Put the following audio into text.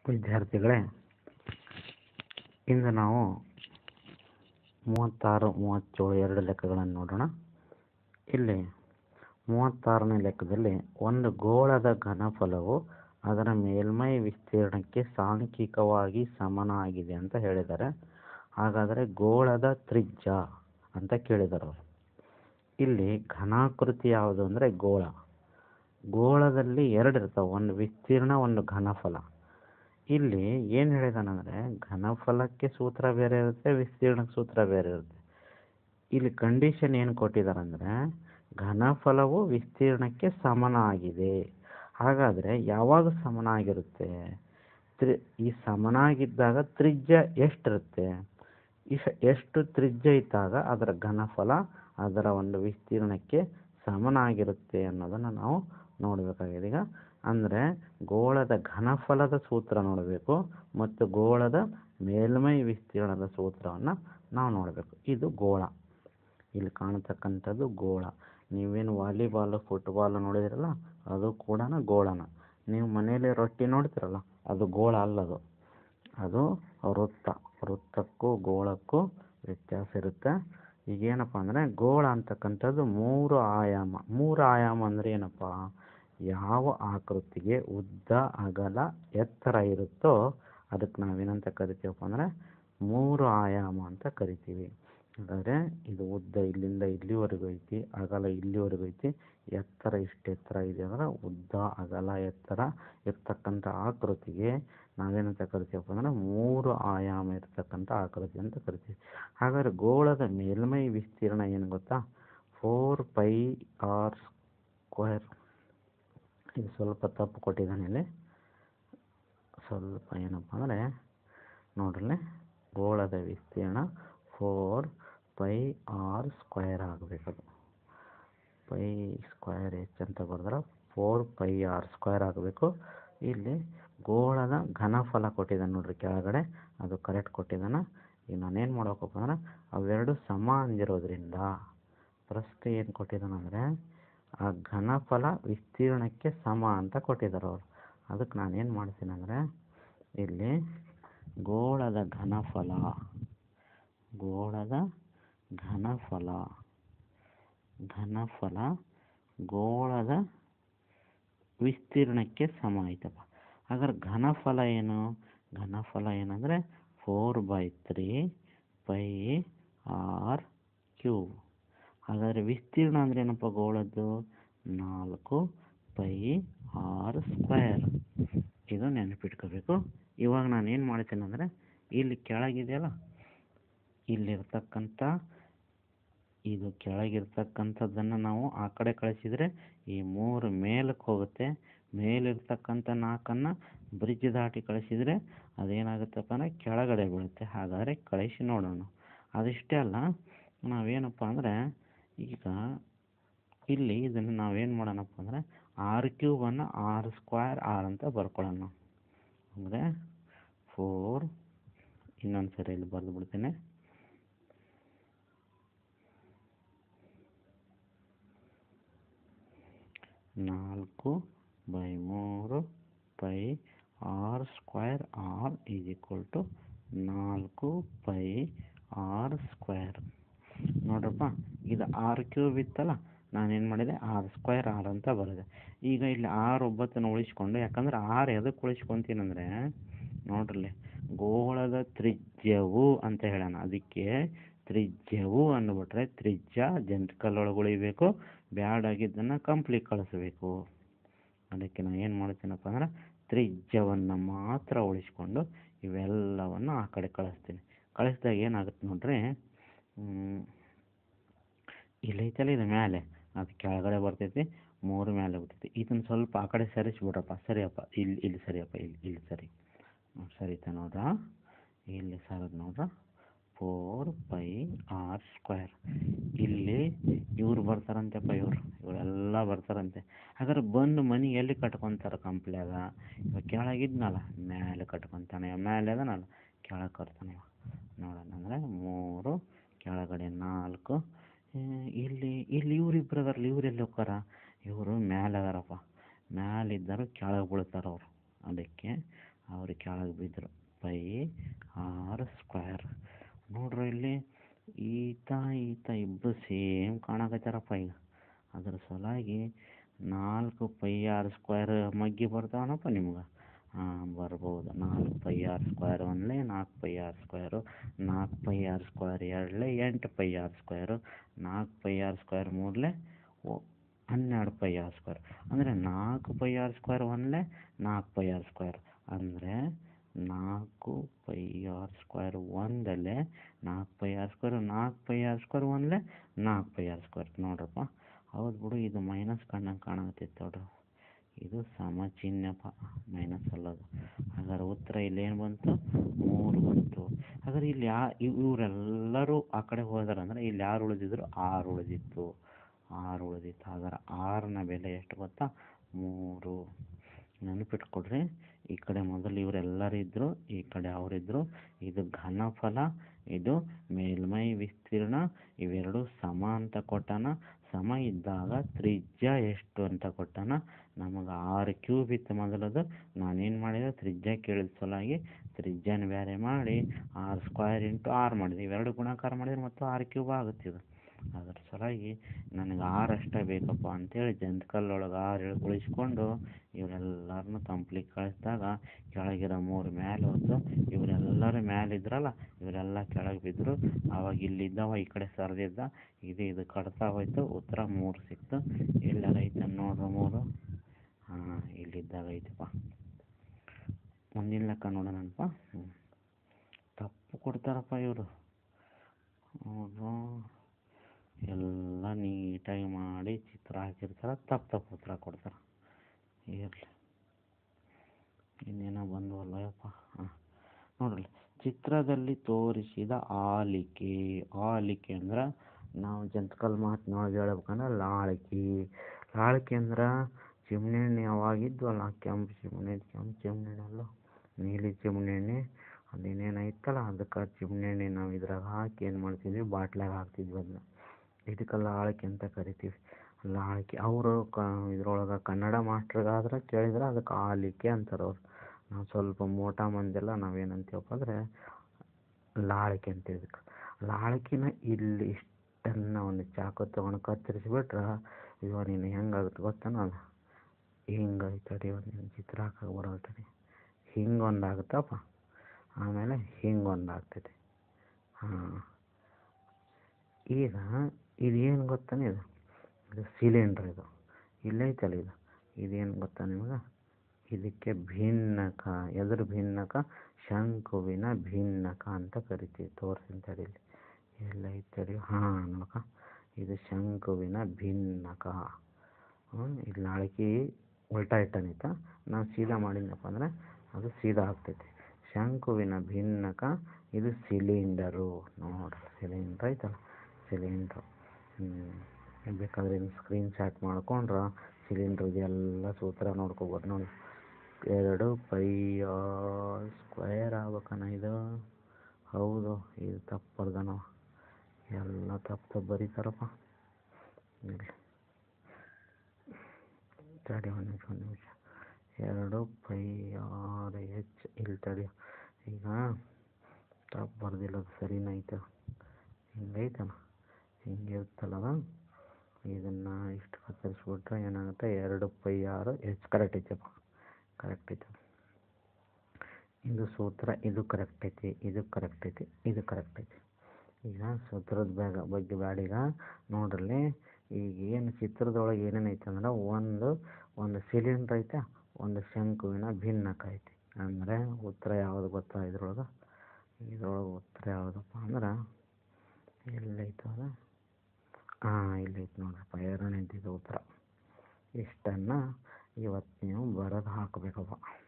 ವಿದ್ಯಾರ್ಥಿಗಳೇ ಇಂದು ನಾವು ಮೂವತ್ತಾರು ಮೂವತ್ತೇಳು ಎರಡು ಲೆಕ್ಕಗಳನ್ನು ನೋಡೋಣ ಇಲ್ಲಿ ಮೂವತ್ತಾರನೇ ಲೆಕ್ಕದಲ್ಲಿ ಒಂದು ಗೋಳದ ಘನಫಲವು ಅದರ ಮೇಲ್ಮೈ ವಿಸ್ತೀರ್ಣಕ್ಕೆ ಸಾಂಖ್ಯಿಕವಾಗಿ ಸಮನಾಗಿದೆ ಅಂತ ಹೇಳಿದ್ದಾರೆ ಹಾಗಾದರೆ ಗೋಳದ ತ್ರಿಜ್ಯ ಅಂತ ಕೇಳಿದ್ದಾರೆ ಅವರು ಇಲ್ಲಿ ಘನಾಕೃತಿ ಯಾವುದು ಅಂದರೆ ಗೋಳ ಗೋಳದಲ್ಲಿ ಎರಡು ಇರ್ತಾವೆ ಒಂದು ವಿಸ್ತೀರ್ಣ ಒಂದು ಘನಫಲ ಇಲ್ಲಿ ಏನು ಹೇಳಿದಾನಂದರೆ ಘನಫಲಕ್ಕೆ ಸೂತ್ರ ಬೇರೆ ಇರುತ್ತೆ ವಿಸ್ತೀರ್ಣಕ್ಕೆ ಸೂತ್ರ ಬೇರೆ ಇರುತ್ತೆ ಇಲ್ಲಿ ಕಂಡೀಷನ್ ಏನು ಕೊಟ್ಟಿದ್ದಾರಂದರೆ ಘನಫಲವು ವಿಸ್ತೀರ್ಣಕ್ಕೆ ಸಮನಾಗಿದೆ ಹಾಗಾದರೆ ಯಾವಾಗ ಸಮನಾಗಿರುತ್ತೆ ತ್ರಿ ಈ ಸಮನಾಗಿದ್ದಾಗ ತ್ರಿಜ್ಯ ಎಷ್ಟಿರುತ್ತೆ ಇಶ ಎಷ್ಟು ತ್ರಿಜ್ಯ ಇದ್ದಾಗ ಅದರ ಘನಫಲ ಅದರ ಒಂದು ವಿಸ್ತೀರ್ಣಕ್ಕೆ ಸಮನಾಗಿರುತ್ತೆ ಅನ್ನೋದನ್ನು ನಾವು ನೋಡಬೇಕಾಗಿದೆ ಈಗ ಅಂದರೆ ಗೋಳದ ಘನಫಲದ ಸೂತ್ರ ನೋಡಬೇಕು ಮತ್ತು ಗೋಳದ ಮೇಲ್ಮೈ ವಿಸ್ತೀರ್ಣದ ಸೂತ್ರವನ್ನು ನಾವು ನೋಡಬೇಕು ಇದು ಗೋಳ ಇಲ್ಲಿ ಕಾಣತಕ್ಕಂಥದ್ದು ಗೋಳ ನೀವೇನು ವಾಲಿಬಾಲ್ ಫುಟ್ಬಾಲ್ ನೋಡಿದಿರಲ್ಲ ಅದು ಕೂಡ ಗೋಳನ ನೀವು ಮನೆಯಲ್ಲಿ ರೊಟ್ಟಿ ನೋಡ್ತಿರಲ್ಲ ಅದು ಗೋಳ ಅಲ್ಲದು ಅದು ವೃತ್ತ ವೃತ್ತಕ್ಕೂ ಗೋಳಕ್ಕೂ ವ್ಯತ್ಯಾಸ ಇರುತ್ತೆ ಈಗೇನಪ್ಪ ಅಂದರೆ ಗೋಳ ಅಂತಕ್ಕಂಥದ್ದು ಮೂರು ಆಯಾಮ ಮೂರು ಆಯಾಮ ಅಂದರೆ ಏನಪ್ಪ ಯಾವ ಆಕೃತಿಗೆ ಉದ್ದ ಅಗಲ ಎತ್ತರ ಇರುತ್ತೋ ಅದಕ್ಕೆ ನಾವೇನಂತ ಕರಿತೀವಪ್ಪ ಅಂದರೆ ಮೂರು ಆಯಾಮ ಅಂತ ಕರಿತೀವಿ ಹಾಗಾದರೆ ಇದು ಉದ್ದ ಇಲ್ಲಿಂದ ಇಲ್ಲಿವರೆಗೂ ಐತಿ ಅಗಲ ಇಲ್ಲಿವರೆಗೂ ಐತಿ ಎತ್ತರ ಇಷ್ಟು ಎತ್ತರ ಇದೆ ಅಂದ್ರೆ ಉದ್ದ ಅಗಲ ಎತ್ತರ ಇರ್ತಕ್ಕಂಥ ಆಕೃತಿಗೆ ನಾವೇನಂತ ಕರಿತೀವಪ್ಪ ಅಂದರೆ ಮೂರು ಆಯಾಮ ಇರ್ತಕ್ಕಂಥ ಆಕೃತಿ ಅಂತ ಕರಿತೀವಿ ಹಾಗಾದರೆ ಗೋಳದ ಮೇಲ್ಮೈ ವಿಸ್ತೀರ್ಣ ಏನು ಗೊತ್ತಾ ಫೋರ್ ಪೈ ಆರ್ ಸ್ಕ್ವೇರ್ ಇದು ಸ್ವಲ್ಪ ತಪ್ಪು ಕೊಟ್ಟಿದ್ದಾನೆ ಇಲ್ಲಿ ಸ್ವಲ್ಪ ಏನಪ್ಪ ಅಂದರೆ ನೋಡ್ರಲ್ಲೇ ಗೋಳದ ವಿಸ್ತೀರ್ಣ ಫೋರ್ ಪೈ ಆರ್ ಸ್ಕ್ವೇರ್ ಆಗಬೇಕದು ಪೈ ಸ್ಕ್ವೇರ್ ಎಚ್ ಅಂತ ಬರೆದ್ರೆ ಫೋರ್ ಪೈ ಆರ್ ಸ್ಕ್ವೇರ್ ಆಗಬೇಕು ಇಲ್ಲಿ ಗೋಳದ ಘನಫಲ ಕೊಟ್ಟಿದ್ದಾನೆ ನೋಡ್ರಿ ಕೆಳಗಡೆ ಅದು ಕರೆಕ್ಟ್ ಕೊಟ್ಟಿದ್ದಾನೆ ಈಗ ನಾನೇನು ಮಾಡ್ಬೇಕಪ್ಪ ಅಂದ್ರೆ ಅವೆರಡು ಸಮ ಅಂದಿರೋದ್ರಿಂದ ಪ್ರಶ್ನೆ ಏನು ಕೊಟ್ಟಿದ್ದಾನಂದರೆ ಆ ಘನಫಲ ವಿಸ್ತೀರ್ಣಕ್ಕೆ ಸಮ ಅಂತ ಕೊಟ್ಟಿದ್ದಾರೆ ಅವರು ಅದಕ್ಕೆ ನಾನೇನು ಮಾಡ್ತೀನಿ ಅಂದರೆ ಇಲ್ಲಿ ಗೋಳದ ಘನಫಲ ಗೋಳದ ಘನಫಲ ಘನಫಲ ಗೋಳದ ವಿಸ್ತೀರ್ಣಕ್ಕೆ ಸಮ ಆಯ್ತಪ್ಪ ಹಾಗಾದ್ರೆ ಘನಫಲ ಏನು ಘನಫಲ ಏನಂದರೆ four by three pi R cube ಹಾಗಾದರೆ ವಿಸ್ತೀರ್ಣ ಅಂದರೆ ಏನಪ್ಪ ಗೋಳದ್ದು ನಾಲ್ಕು ಪೈ ಆರ್ ಸ್ಕ್ವೇರ್ ಇದು ನೆನಪಿಟ್ಕೋಬೇಕು ಇವಾಗ ನಾನು ಏನು ಮಾಡ್ತೀನಿ ಅಂದರೆ ಇಲ್ಲಿ ಕೆಳಗಿದೆಯಲ್ಲ ಇಲ್ಲಿರ್ತಕ್ಕಂಥ ಇದು ಕೆಳಗಿರ್ತಕ್ಕಂಥದ್ದನ್ನು ನಾವು ಆ ಕಡೆ ಕಳಿಸಿದರೆ ಈ ಮೂರು ಮೇಲಕ್ಕೆ ಹೋಗುತ್ತೆ ಮೇಲಿರ್ತಕ್ಕಂಥ ನಾಲ್ಕನ್ನು ಬ್ರಿಡ್ಜ್ ದಾಟಿ ಕಳಿಸಿದರೆ ಅದೇನಾಗುತ್ತಪ್ಪ ಅಂದರೆ ಕೆಳಗಡೆ ಬೀಳುತ್ತೆ ಹಾಗಾದರೆ ಕಳಿಸಿ ನೋಡೋಣ ಅದಿಷ್ಟೇ ಅಲ್ಲ ನಾವೇನಪ್ಪ ಅಂದರೆ ಈಗ ಇಲ್ಲಿ ಇದನ್ನು ನಾವೇನು ಮಾಡೋಣಪ್ಪ ಅಂದರೆ ಆರ್ ಕ್ಯೂಬನ್ನು ಆರ್ ಸ್ಕ್ವೇರ್ ಆರ್ ಅಂತ ಬರ್ಕೊಳ್ಳೋಣ ಅಂದರೆ ಫೋರ್ ಇನ್ನೊಂದು ಸರಿ ಇಲ್ಲಿ ಬರೆದು ಬಿಡ್ತೇನೆ ನಾಲ್ಕು ಬೈ ಮೂರು pi R square R is equal to ನಾಲ್ಕು ಪೈ ಆರ್ ಸ್ಕ್ವೇರ್ ನೋಡ್ರಪ್ಪ ಇದು ಆರ್ ಕ್ಯೂಬ್ ಇತ್ತಲ್ಲ ನಾನೇನು ಮಾಡಿದೆ ಆರ್ ಸ್ಕ್ವೇರ್ ಆರ್ ಅಂತ ಬರೆದೆ ಈಗ ಇಲ್ಲಿ ಆರ್ ಒಬ್ಬತ್ತನ್ನು ಉಳಿಸ್ಕೊಂಡು ಯಾಕಂದ್ರೆ ಆರ್ ಎದಕ್ಕೆ ಉಳಿಸ್ಕೊತೀನಂದರೆ ನೋಡ್ರಲ್ಲಿ ಗೋಳದ ತ್ರಿಜ್ಯವು ಅಂತ ಹೇಳೋಣ ಅದಕ್ಕೆ ತ್ರಿಜ್ಯವು ಅಂದ್ಬಿಟ್ರೆ ತ್ರಿಜ್ಯ ಜಂಟ್ಕಲ್ ಒಳಗೆ ಉಳಿಬೇಕು ಬ್ಯಾಡಾಗಿದ್ದನ್ನು ಕಂಪ್ಲೀಟ್ ಕಳಿಸ್ಬೇಕು ಅದಕ್ಕೆ ನಾನು ಏನು ಮಾಡ್ತೀನಪ್ಪ ಅಂದ್ರೆ ತ್ರಿಜ್ಯವನ್ನು ಮಾತ್ರ ಉಳಿಸ್ಕೊಂಡು ಇವೆಲ್ಲವನ್ನು ಆ ಕಡೆ ಕಳಿಸ್ತೀನಿ ಕಳಿಸಿದಾಗ ಏನಾಗುತ್ತೆ ನೋಡ್ರಿ ಇಲ್ಲೈತಲ್ಲ ಇದು ಮೇಲೆ ಅದು ಕೆಳಗಡೆ ಬರ್ತೈತಿ ಮೂರು ಮೇಲೆ ಬಿಡ್ತೈತಿ ಇದನ್ನು ಸ್ವಲ್ಪ ಆ ಕಡೆ ಸರಿಸ್ಬಿಡ್ರಪ್ಪ ಸರಿಯಪ್ಪ ಇಲ್ಲಿ ಇಲ್ಲಿ ಸರಿಯಪ್ಪ ಇಲ್ಲಿ ಇಲ್ಲಿ ಸರಿ ಸರಿತಾ ನೋಡ್ರ ಇಲ್ಲಿ ಸರದ್ ನೋಡ್ರ ಫೋರ್ ಪೈ ಆರ್ ಸ್ಕ್ವೇರ್ ಇಲ್ಲಿ ಇವ್ರು ಬರ್ತಾರಂತೆಪ್ಪ ಇವರು ಇವರೆಲ್ಲ ಬರ್ತಾರಂತೆ ಹಾಗಾದ್ರೆ ಬಂದು ಮನೆ ಎಲ್ಲಿ ಕಟ್ಕೊತಾರೆ ಕಂಪ್ಲ್ಯಾಗ ಇವಾಗ ಕೆಳಗಿದ್ನಲ್ಲ ಮೇಲೆ ಕಟ್ಕೊತಾನೆ ಮೇಲೆ ಅದನಲ್ಲ ಕೆಳಗೆ ಕಟ್ತಾನೆ ನೋಡೋಣ ಅಂದರೆ ಮೂರು ಕೆಳಗಡೆ ನಾಲ್ಕು ಇಲ್ಲಿ ಇಲ್ಲಿ ಇವ್ರಿಬ್ರು ಅದಾರಲ್ಲ ಇವ್ರು ಎಲ್ಲಿ ಹೋಗ್ತಾರ ಇವರು ಮೇಲೆ ಅದಾರಪ್ಪ ಮ್ಯಾಲಿದ್ದರು ಕೆಳಗೆ ಬೀಳ್ತಾರೆ ಅವರು ಅದಕ್ಕೆ ಅವ್ರು ಕೆಳಗೆ ಬಿದ್ದರು ಪೈ ಆರ್ ಸ್ಕ್ವೇರ್ ನೋಡ್ರಿ ಇಲ್ಲಿ ಈತ ಈತ ಇಬ್ಬರು ಸೇಮ್ ಕಾಣಕತ್ತಾರಪ್ಪ ಈಗ ಅದ್ರ ಸಲುವಾಗಿ ನಾಲ್ಕು ಪೈ ಆರ್ ಸ್ಕ್ವೇರ್ ಮಗ್ಗಿ ಬರ್ತಾವನಪ್ಪ ನಿಮ್ಗೆ ಹಾಂ ಬರ್ಬೋದು ನಾಲ್ಕು ಪೈ ಆರ್ ಸ್ಕ್ವೇರ್ ಒಂದಲೇ ನಾಲ್ಕು ಪೈ ಆರ್ ಸ್ಕ್ವೇರು ನಾಲ್ಕು ಪೈ ಆರ್ ಸ್ಕ್ವೇರ್ ಎರಡಲೇ ಎಂಟು ಪೈ ಆರ್ ಸ್ಕ್ವೇರು ನಾಲ್ಕು ಪೈ ಆರ್ ಸ್ಕ್ವೇರ್ ಮೂರಲೇ ಹನ್ನೆರಡು ಪೈ ಆರ್ ಸ್ಕ್ವೇರ್ ಅಂದರೆ ನಾಲ್ಕು ಪೈ ಆರ್ ಸ್ಕ್ವೇರ್ ಒಂದಲೇ ನಾಲ್ಕು ಪೈ ಆರ್ ಸ್ಕ್ವೇರ್ ಅಂದರೆ ನಾಲ್ಕು ಪೈ ಆರ್ ಸ್ಕ್ವೇರ್ ಒಂದಲ್ಲೇ ನಾಲ್ಕು ಪೈ ಆರ್ ಸ್ಕ್ವೇರ್ ನಾಲ್ಕು ಪೈ ಆರ್ ಸ್ಕ್ವೇರ್ ಒಂದಲೇ ನಾಲ್ಕು ಪೈ ಆರ್ ಸ್ಕ್ವೇರ್ ನೋಡ್ರಪ್ಪ ಹೌದು ಬಿಡು ಇದು ಮೈನಸ್ ಕಂಡಂಗೆ ಕಾಣಕತ್ತೈತೆ ನೋಡ್ರಿ ಇದು ಸಮಚಿಹ್ನೆಪ್ಪ ಮೈನಸ್ ಅಲ್ಲದು ಹಾಗಾದ್ರೆ ಉತ್ತರ ಇಲ್ಲಿ ಏನು ಬಂತು ಮೂರು ಬಂತು ಹಾಗಾದ್ರೆ ಇಲ್ಲಿ ಯಾ ಇವರೆಲ್ಲರೂ ಆ ಕಡೆ ಹೋದಾರಂದ್ರೆ ಇಲ್ಲಿ ಯಾರು ಉಳಿದಿದ್ರು ಆರು ಉಳಿದಿತ್ತು ಆರು ಉಳಿದಿತ್ತು ಹಾಗಾದ್ರೆ ಆರನ ಬೆಲೆ ಎಷ್ಟು ಗೊತ್ತಾ ಮೂರು ನೆನಪಿಟ್ಕೊಡ್ರಿ ಈ ಕಡೆ ಮೊದಲು ಇವರೆಲ್ಲರೂ ಇದ್ದರು ಈ ಕಡೆ ಅವರಿದ್ದರು ಇದು ಘನಫಲ ಇದು ಮೇಲ್ಮೈ ವಿಸ್ತೀರ್ಣ ಇವೆರಡು ಸಮ ಅಂತ ಕೊಟ್ಟಾನ ಸಮ ಇದ್ದಾಗ ತ್ರಿಜ್ಯ ಎಷ್ಟು ಅಂತ ಕೊಟ್ಟಾನ ನಮಗೆ ಆರು ಕ್ಯೂಬ್ ಇತ್ತು ಮೊದಲದು ನಾನೇನು ಮಾಡಿದೆ ತ್ರಿಜ್ಯ ಕೇಳಿದ ಸಲುವಾಗಿ ತ್ರಿಜ್ಯನ ಬೇರೆ ಮಾಡಿ ಆರು ಸ್ಕ್ವೇರ್ ಇಂಟು ಆರು ಮಾಡಿದೆ ಇವೆರಡು ಗುಣಾಕಾರ ಮಾಡಿದ್ರೆ ಮತ್ತು ಆರು ಕ್ಯೂಬ್ ಆಗುತ್ತೆ ಇದು ಅದ್ರ ಸಲುವಾಗಿ ನನಗೆ ಆರು ಅಷ್ಟೇ ಬೇಕಪ್ಪ ಅಂತೇಳಿ ಜಂತಕಲ್ಲೊಳಗೆ ಆರು ಇಳ್ ಉಳಿಸ್ಕೊಂಡು ಇವರೆಲ್ಲರನ್ನೂ ಕಂಪ್ಲೀಟ್ ಕಳಿಸಿದಾಗ ಕೆಳಗಿರೋ ಮೂರು ಮೇಲೆ ಹೋದ್ರು ಇವರೆಲ್ಲರೂ ಮೇಲೆ ಇದ್ರಲ್ಲ ಇವರೆಲ್ಲ ಕೆಳಗೆ ಬಿದ್ದರು ಆವಾಗ ಇಲ್ಲಿದ್ದವ ಈ ಕಡೆ ಸರಿದಿದ್ದ ಇದು ಇದು ಕಟ್ತಾ ಹೋಯ್ತು ಉತ್ತರ ಮೂರು ಸಿಕ್ತು ಎಲ್ಲಾರ ಐತೆ ನೋಡ್ರಿ ಮೂರು ಹಾಂ ಇಲ್ಲಿದ್ದಾಗ ಐತಪ್ಪ ಮುಂದಿನ ಲೆಕ್ಕ ನೋಡೋಣಪ್ಪ ಹ್ಞೂ ತಪ್ಪು ಕೊಡ್ತಾರಪ್ಪ ಇವರು ಹೌದು ಎಲ್ಲ ನೀಟಾಗಿ ಮಾಡಿ ಚಿತ್ರ ಹಾಕಿರ್ತಾರೆ ತಪ್ಪು ತಪ್ಪು ಉತ್ತರ ಕೊಡ್ತಾರೆ ಇರಲಿ ಇನ್ನೇನೋ ಬಂದವಲ್ಲ ಯಪ್ಪ ಹಾಂ ನೋಡ್ರಿ ಚಿತ್ರದಲ್ಲಿ ತೋರಿಸಿದ ಆಲಿಕೆ ಆಲಿಕೆ ಅಂದ್ರೆ ನಾವು ಜಂತಕಲ್ ಮಾತಿನೊಳಗೆ ಹೇಳ್ಬೇಕಂದ್ರೆ ಲಾಳಿಕೆ ಲಾಳಿಕೆ ಅಂದ್ರೆ ಚಿಮ್ನಿ ಎಣ್ಣೆ ಅವಾಗಿದ್ವಲ್ಲ ಕೆಂಪು ಚಿಮ್ನಿ ಕೆಂಪು ಚಿಮ್ನಿ ಎಣ್ಣೆ ಅಲ್ಲ ನೀಲಿ ಚಿಮ್ನಿ ಎಣ್ಣೆ ಅದೇನೇನು ಐತಲ್ಲ ಅದಕ್ಕೆ ಚಿಮ್ನಿ ಎಣ್ಣೆ ನಾವು ಇದ್ರಾಗ ಹಾಕಿ ಏನು ಮಾಡ್ತಿದ್ವಿ ಬಾಟ್ಲಾಗ ಹಾಕ್ತಿದ್ವಿ ಅದನ್ನ ಇದಕ್ಕೆ ಲಾಳಿಕೆ ಅಂತ ಕರಿತೀವಿ ಲಾಳಿಕೆ ಅವರು ಕ ಇದ್ರೊಳಗೆ ಕನ್ನಡ ಮಾಸ್ಟ್ರಿಗಾದ್ರೆ ಕೇಳಿದ್ರೆ ಅದಕ್ಕೆ ಆಲಿಕೆ ಅಂತಾರೆ ಅವ್ರು ನಾವು ಸ್ವಲ್ಪ ಮೋಟ ಮಂದೆಲ್ಲ ನಾವೇನಂತೀವಪ್ಪ ಅಂದರೆ ಲಾಳಿಕೆ ಅಂತೀವಿ ಇದಕ್ಕೆ ಲಾಳಿಕೆನ ಇಲ್ಲಿ ಇಷ್ಟನ್ನು ಒಂದು ಚಾಕು ತೊಗೊಂಡು ಕತ್ತರಿಸ್ಬಿಟ್ರೆ ಇವಾಗ ನೀನು ಹೆಂಗಾಗುತ್ತೆ ಗೊತ್ತೇನು ಅದು ಹಿಂಗೆ ತಡಿ ಒಂದು ಚಿತ್ರ ಹಾಕಕ್ಕೆ ಬರೋಲ್ಲ ತಡಿ ಹಿಂಗೆ ಒಂದು ಆಗುತ್ತಪ್ಪ ಆಮೇಲೆ ಹಿಂಗೆ ಒಂದು ಆಗ್ತೈತಿ ಹಾಂ ಈಗ ಇದೇನು ಗೊತ್ತಾನೆ ಇದು ಇದು ಸಿಲಿಂಡ್ರ್ ಇದು ಇಲ್ಲೈತಲ್ಲ ಇದು ಇದೇನು ಗೊತ್ತಾ ನಿಮಗೆ ಇದಕ್ಕೆ ಭಿನ್ನಕ ಎದ್ರ ಭಿನ್ನಕ ಶಂಕುವಿನ ಭಿನ್ನಕ ಅಂತ ಕರಿತೀವಿ ತೋರಿಸ್ತೀನಿ ತಡೀಲಿ ಎಲ್ಲೈತೆ ತಡಿ ಹಾಂ ನೋಡಕ್ಕ ಇದು ಶಂಕುವಿನ ಭಿನ್ನಕ ಇಲ್ಲಿ ನಾಳೆಗೆ ಉಲ್ಟಾ ಇಟ್ಟನಿತ್ತ ನಾನು ಸೀದಾ ಮಾಡಿದ್ನಪ್ಪ ಅಂದರೆ ಅದು ಸೀದಾ ಆಗ್ತೈತಿ ಶಂಕುವಿನ ಭಿನ್ನಕ ಇದು ಸಿಲಿಂಡರು ನೋಡ್ರಿ ಸಿಲಿಂಡ್ರ್ ಐತಲ್ಲ ಸಿಲಿಂಡ್ರು ಹ್ಞೂ ಬೇಕಾದ್ರೆ ಇನ್ನು ಸ್ಕ್ರೀನ್ ಶಾಟ್ ಮಾಡ್ಕೊಂಡ್ರೆ ಸಿಲಿಂಡ್ರಿಗೆ ಎಲ್ಲ ಸೂತ್ರ ನೋಡ್ಕೊಬೋದು ನೋಡಿ ಎರಡು ಪೈ ಆರ್ ಸ್ಕ್ವೇರ್ ಆಗ್ಬೇಕನ ಇದು ಹೌದು ಇದು ತಪ್ಪು ಬರ್ದನವ ಎಲ್ಲ ತಪ್ಪು ತಪ್ಪು ಬರೀತಾರಪ್ಪ ಇಲ್ಲಿ ತಡಿ ಒಂದು ನಿಮಿಷ ಒಂದು ನಿಮಿಷ ಎರಡು ಪೈ ಆರ್ ಎಚ್ ಇಲ್ಲಿ ತಡಿ ಈಗ ತಪ್ಪು ಬರ್ದಿಲ್ಲ ಅದು ಸರಿನೇ ಐತೆ ಹಿಂಗೈತಲ್ಲ ಹಿಂಗಿರುತ್ತಲ್ಲ ಅದು ಇದನ್ನು ಇಷ್ಟು ಕತ್ತರಿಸ್ಬಿಟ್ರೆ ಏನಾಗುತ್ತೆ ಎರಡು ಪೈ ಆರು ಎಚ್ ಕರೆಕ್ಟ್ ಐತಪ್ಪ ಕರೆಕ್ಟ್ ಐತೆ ಇದು ಸೂತ್ರ ಇದು ಕರೆಕ್ಟ್ ಐತಿ ಇದು ಕರೆಕ್ಟ್ ಐತಿ ಇದು ಕರೆಕ್ಟ್ ಐತಿ ಈಗ ಸೂತ್ರದ ಬ್ಯಾಗ ಬಗ್ಗೆ ಬ್ಯಾಡೀಗ ನೋಡ್ರಲ್ಲಿ ಈಗ ಏನು ಚಿತ್ರದೊಳಗೆ ಏನೇನು ಐತೆ ಅಂದ್ರೆ ಒಂದು ಒಂದು ಸಿಲಿಂಡ್ರ್ ಐತೆ ಒಂದು ಶಂಕುವಿನ ಭಿನ್ನಕ ಐತಿ ಅಂದರೆ ಉತ್ತರ ಯಾವುದು ಗೊತ್ತಾ ಇದ್ರೊಳಗೆ ಇದ್ರೊಳಗೆ ಉತ್ತರ ಯಾವುದಪ್ಪ ಅಂದ್ರೆ ಎಲ್ಲೈತೆ ಅದು ಹಾಂ ಇಲ್ಲೈತೆ ನೋಡ್ರಪ್ಪ ಎರಡನೇದಿದು ಉತ್ತರ ಇಷ್ಟನ್ನು ಇವತ್ತು ನೀವು ಬರೆದು ಹಾಕಬೇಕಪ್ಪ